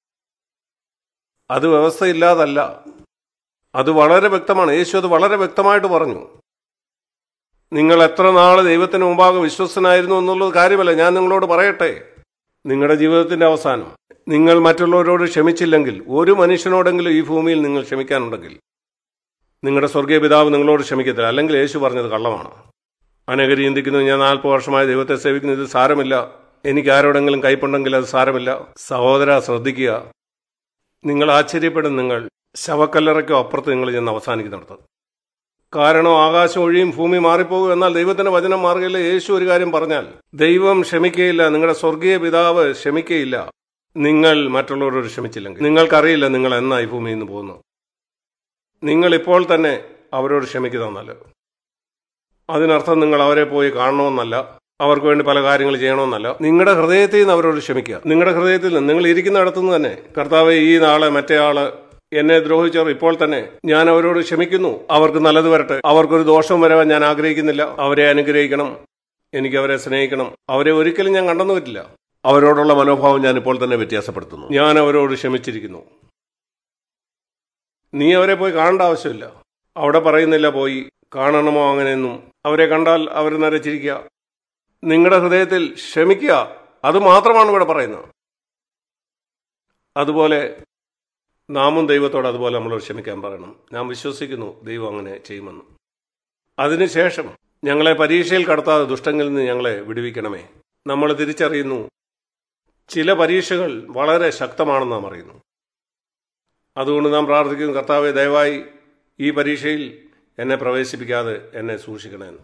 അത് വ്യവസ്ഥയില്ലാതല്ല അത് വളരെ വ്യക്തമാണ് യേശു അത് വളരെ വ്യക്തമായിട്ട് പറഞ്ഞു നിങ്ങൾ എത്ര നാൾ ദൈവത്തിന് മുമ്പാകെ വിശ്വസ്തനായിരുന്നു എന്നുള്ളത് കാര്യമല്ല ഞാൻ നിങ്ങളോട് പറയട്ടെ നിങ്ങളുടെ ജീവിതത്തിന്റെ അവസാനം നിങ്ങൾ മറ്റുള്ളവരോട് ക്ഷമിച്ചില്ലെങ്കിൽ ഒരു മനുഷ്യനോടെങ്കിലും ഈ ഭൂമിയിൽ നിങ്ങൾ ക്ഷമിക്കാനുണ്ടെങ്കിൽ നിങ്ങളുടെ സ്വർഗീയ പിതാവ് നിങ്ങളോട് ക്ഷമിക്കത്തില്ല അല്ലെങ്കിൽ യേശു പറഞ്ഞത് കള്ളമാണ് അനേകർ ചിന്തിക്കുന്നു ഞാൻ നാൽപ്പത് വർഷമായി ദൈവത്തെ സേവിക്കുന്നത് ഇത് സാരമില്ല എനിക്ക് ആരോടെങ്കിലും കയ്പുണ്ടെങ്കിൽ അത് സാരമില്ല സഹോദര ശ്രദ്ധിക്കുക നിങ്ങൾ ആശ്ചര്യപ്പെടും നിങ്ങൾ ശവക്കല്ലറയ്ക്കോ അപ്പുറത്ത് നിങ്ങൾ ചെന്ന് അവസാനിക്കുന്നിടത്ത് കാരണം ആകാശം ഒഴിയും ഭൂമി മാറിപ്പോകും എന്നാൽ ദൈവത്തിന്റെ വചനം മാറുകയില്ല യേശു ഒരു കാര്യം പറഞ്ഞാൽ ദൈവം ക്ഷമിക്കുകയില്ല നിങ്ങളുടെ സ്വർഗീയ പിതാവ് ക്ഷമിക്കുകയില്ല നിങ്ങൾ മറ്റുള്ളവരോട് ക്ഷമിച്ചില്ലെങ്കിൽ നിങ്ങൾക്കറിയില്ല നിങ്ങൾ എന്നാ ഈ ഭൂമിയിൽ നിന്ന് പോകുന്നു നിങ്ങൾ ഇപ്പോൾ തന്നെ അവരോട് ക്ഷമിക്കുക നല്ലത് അതിനർത്ഥം നിങ്ങൾ അവരെ പോയി കാണണമെന്നല്ല അവർക്ക് വേണ്ടി പല കാര്യങ്ങൾ ചെയ്യണമെന്നല്ല നിങ്ങളുടെ ഹൃദയത്തിൽ നിന്ന് അവരോട് ക്ഷമിക്കുക നിങ്ങളുടെ ഹൃദയത്തിൽ നിന്ന് നിങ്ങൾ ഇരിക്കുന്നിടത്തുനിന്ന് തന്നെ കർത്താവ് ഈ നാളെ മറ്റേ ആള് എന്നെ ദ്രോഹിച്ചവർ ഇപ്പോൾ തന്നെ ഞാൻ അവരോട് ക്ഷമിക്കുന്നു അവർക്ക് നല്ലത് വരട്ടെ അവർക്കൊരു ദോഷം വരാൻ ഞാൻ ആഗ്രഹിക്കുന്നില്ല അവരെ അനുഗ്രഹിക്കണം എനിക്ക് അവരെ സ്നേഹിക്കണം അവരെ ഒരിക്കലും ഞാൻ കണ്ടെന്നു പറ്റില്ല അവരോടുള്ള മനോഭാവം ഞാൻ ഇപ്പോൾ തന്നെ വ്യത്യാസപ്പെടുത്തുന്നു ഞാൻ അവരോട് ക്ഷമിച്ചിരിക്കുന്നു നീ അവരെ പോയി കാണേണ്ട ആവശ്യമില്ല അവിടെ പറയുന്നില്ല പോയി കാണണമോ അങ്ങനെയൊന്നും അവരെ കണ്ടാൽ അവർ നരച്ചിരിക്കുക നിങ്ങളുടെ ഹൃദയത്തിൽ ക്ഷമിക്കുക അത് മാത്രമാണ് ഇവിടെ പറയുന്നത് അതുപോലെ നാമും ദൈവത്തോട് അതുപോലെ നമ്മളോട് ക്ഷമിക്കാൻ പറയണം ഞാൻ വിശ്വസിക്കുന്നു ദൈവം അങ്ങനെ ചെയ്യുമെന്ന് അതിനുശേഷം ഞങ്ങളെ പരീക്ഷയിൽ കടത്താതെ ദുഷ്ടങ്ങളിൽ നിന്ന് ഞങ്ങളെ വിടുവിക്കണമേ നമ്മൾ തിരിച്ചറിയുന്നു ചില പരീക്ഷകൾ വളരെ ശക്തമാണെന്ന് നാം അറിയുന്നു അതുകൊണ്ട് നാം പ്രാർത്ഥിക്കുന്നു കർത്താവെ ദയവായി ഈ പരീക്ഷയിൽ എന്നെ പ്രവേശിപ്പിക്കാതെ എന്നെ സൂക്ഷിക്കണമെന്ന്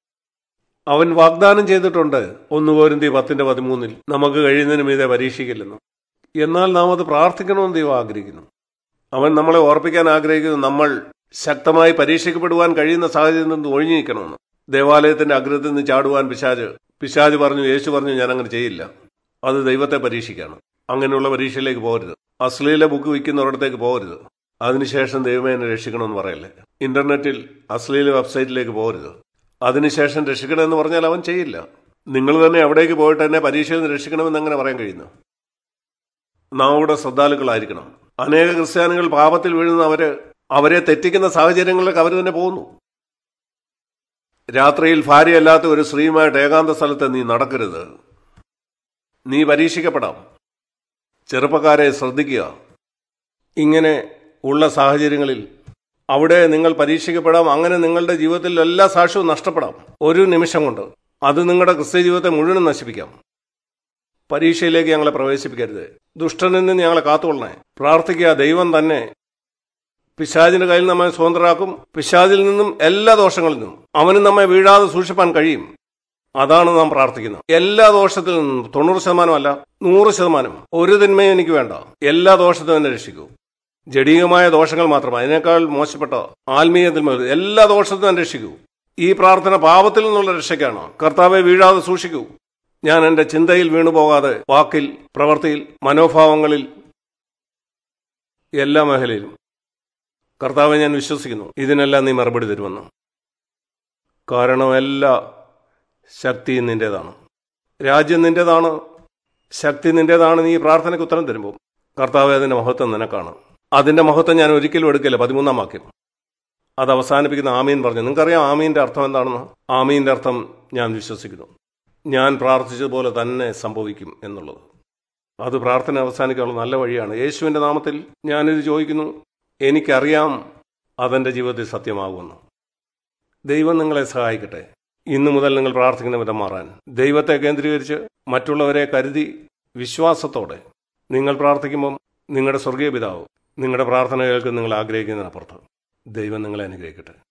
അവൻ വാഗ്ദാനം ചെയ്തിട്ടുണ്ട് ഒന്ന് കോരിന്തി പത്തിന്റെ പതിമൂന്നിൽ നമുക്ക് കഴിയുന്നതിന് മീതെ പരീക്ഷിക്കില്ലെന്ന് എന്നാൽ നാം അത് പ്രാർത്ഥിക്കണമെന്ന് ദൈവം ആഗ്രഹിക്കുന്നു അവൻ നമ്മളെ ഓർപ്പിക്കാൻ ആഗ്രഹിക്കുന്നു നമ്മൾ ശക്തമായി പരീക്ഷിക്കപ്പെടുവാൻ കഴിയുന്ന സാഹചര്യം നിന്ന് ഒഴിഞ്ഞു നിൽക്കണമെന്ന് ദേവാലയത്തിന്റെ അഗ്രത്തിൽ നിന്ന് ചാടുവാൻ പിശാജ് പിശാജ് പറഞ്ഞു യേശു പറഞ്ഞു ഞാൻ അങ്ങനെ ചെയ്യില്ല അത് ദൈവത്തെ പരീക്ഷിക്കാണ് അങ്ങനെയുള്ള പരീക്ഷയിലേക്ക് പോകരുത് അശ്ലീല ബുക്ക് വിൽക്കുന്നവരിടത്തേക്ക് പോകരുത് അതിനുശേഷം ദൈവമേ എന്നെ രക്ഷിക്കണമെന്ന് പറയല്ലേ ഇന്റർനെറ്റിൽ അശ്ലീല വെബ്സൈറ്റിലേക്ക് പോകരുത് അതിനുശേഷം രക്ഷിക്കണമെന്ന് പറഞ്ഞാൽ അവൻ ചെയ്യില്ല നിങ്ങൾ തന്നെ അവിടേക്ക് പോയിട്ട് എന്നെ പരീക്ഷയിൽ നിന്ന് രക്ഷിക്കണമെന്ന് അങ്ങനെ പറയാൻ കഴിയുന്നു നാം അവിടെ ശ്രദ്ധാലുക്കളായിരിക്കണം അനേക ക്രിസ്ത്യാനികൾ പാപത്തിൽ വീഴുന്ന അവര് അവരെ തെറ്റിക്കുന്ന സാഹചര്യങ്ങളിലേക്ക് അവർ തന്നെ പോകുന്നു രാത്രിയിൽ ഭാര്യയല്ലാത്ത ഒരു സ്ത്രീയുമായിട്ട് ഏകാന്ത സ്ഥലത്ത് നീ നടക്കരുത് നീ പരീക്ഷിക്കപ്പെടാം ചെറുപ്പക്കാരെ ശ്രദ്ധിക്കുക ഇങ്ങനെ ഉള്ള സാഹചര്യങ്ങളിൽ അവിടെ നിങ്ങൾ പരീക്ഷിക്കപ്പെടാം അങ്ങനെ നിങ്ങളുടെ ജീവിതത്തിൽ എല്ലാ സാക്ഷ്യവും നഷ്ടപ്പെടാം ഒരു നിമിഷം കൊണ്ട് അത് നിങ്ങളുടെ ക്രിസ്ത്യ ജീവിതത്തെ മുഴുവൻ നശിപ്പിക്കാം പരീക്ഷയിലേക്ക് ഞങ്ങളെ പ്രവേശിപ്പിക്കരുത് ദുഷ്ടനിൽ നിന്ന് ഞങ്ങളെ കാത്തുകൊള്ളണേ പ്രാർത്ഥിക്കുക ദൈവം തന്നെ പിശാജിന്റെ കയ്യിൽ നമ്മെ സ്വതന്ത്രരാക്കും പിശാജിൽ നിന്നും എല്ലാ ദോഷങ്ങളിൽ നിന്നും അവന് നമ്മെ വീഴാതെ സൂക്ഷിപ്പാൻ കഴിയും അതാണ് നാം പ്രാർത്ഥിക്കുന്നത് എല്ലാ ദോഷത്തിൽ നിന്നും തൊണ്ണൂറ് ശതമാനമല്ല നൂറ് ശതമാനം ഒരു തിന്മയും എനിക്ക് വേണ്ട എല്ലാ ദോഷത്തും എന്നെ രക്ഷിക്കൂ ജഡീകമായ ദോഷങ്ങൾ മാത്രം അതിനേക്കാൾ മോശപ്പെട്ട ആത്മീയത്തിൽ മുതൽ എല്ലാ ദോഷത്തും എന്നെ രക്ഷിക്കൂ ഈ പ്രാർത്ഥന പാപത്തിൽ നിന്നുള്ള രക്ഷയ്ക്കാണ് കർത്താവെ വീഴാതെ സൂക്ഷിക്കൂ ഞാൻ എന്റെ ചിന്തയിൽ വീണുപോകാതെ വാക്കിൽ പ്രവൃത്തിയിൽ മനോഭാവങ്ങളിൽ എല്ലാ മേഖലയിലും കർത്താവെ ഞാൻ വിശ്വസിക്കുന്നു ഇതിനെല്ലാം നീ മറുപടി തരുമെന്ന് കാരണം എല്ലാ ശക്തിയും നിന്റേതാണ് രാജ്യം നിന്റേതാണ് ശക്തി നിന്റേതാണ് നീ ഈ പ്രാർത്ഥനയ്ക്ക് ഉത്തരം തരുമ്പോൾ കർത്താവെ അതിന്റെ മഹത്വം നിനക്കാണ് അതിന്റെ മഹത്വം ഞാൻ ഒരിക്കലും എടുക്കില്ല പതിമൂന്നാം വാക്യം അത് അവസാനിപ്പിക്കുന്ന ആമീൻ പറഞ്ഞു നിങ്ങൾക്കറിയാം ആമീന്റെ അർത്ഥം എന്താണെന്ന് ആമീന്റെ അർത്ഥം ഞാൻ വിശ്വസിക്കുന്നു ഞാൻ പ്രാർത്ഥിച്ചതുപോലെ തന്നെ സംഭവിക്കും എന്നുള്ളത് അത് പ്രാർത്ഥന അവസാനിക്കാനുള്ള നല്ല വഴിയാണ് യേശുവിന്റെ നാമത്തിൽ ഞാനിത് ചോദിക്കുന്നു എനിക്കറിയാം അതെന്റെ ജീവിതത്തിൽ സത്യമാകുമെന്ന് ദൈവം നിങ്ങളെ സഹായിക്കട്ടെ ഇന്നു മുതൽ നിങ്ങൾ പ്രാർത്ഥിക്കുന്ന വിധം മാറാൻ ദൈവത്തെ കേന്ദ്രീകരിച്ച് മറ്റുള്ളവരെ കരുതി വിശ്വാസത്തോടെ നിങ്ങൾ പ്രാർത്ഥിക്കുമ്പം നിങ്ങളുടെ സ്വർഗീയ പിതാവ് നിങ്ങളുടെ പ്രാർത്ഥന കേൾക്കും നിങ്ങൾ ആഗ്രഹിക്കുന്നതിനപ്പുറത്ത് ദൈവം നിങ്ങളെ അനുഗ്രഹിക്കട്ടെ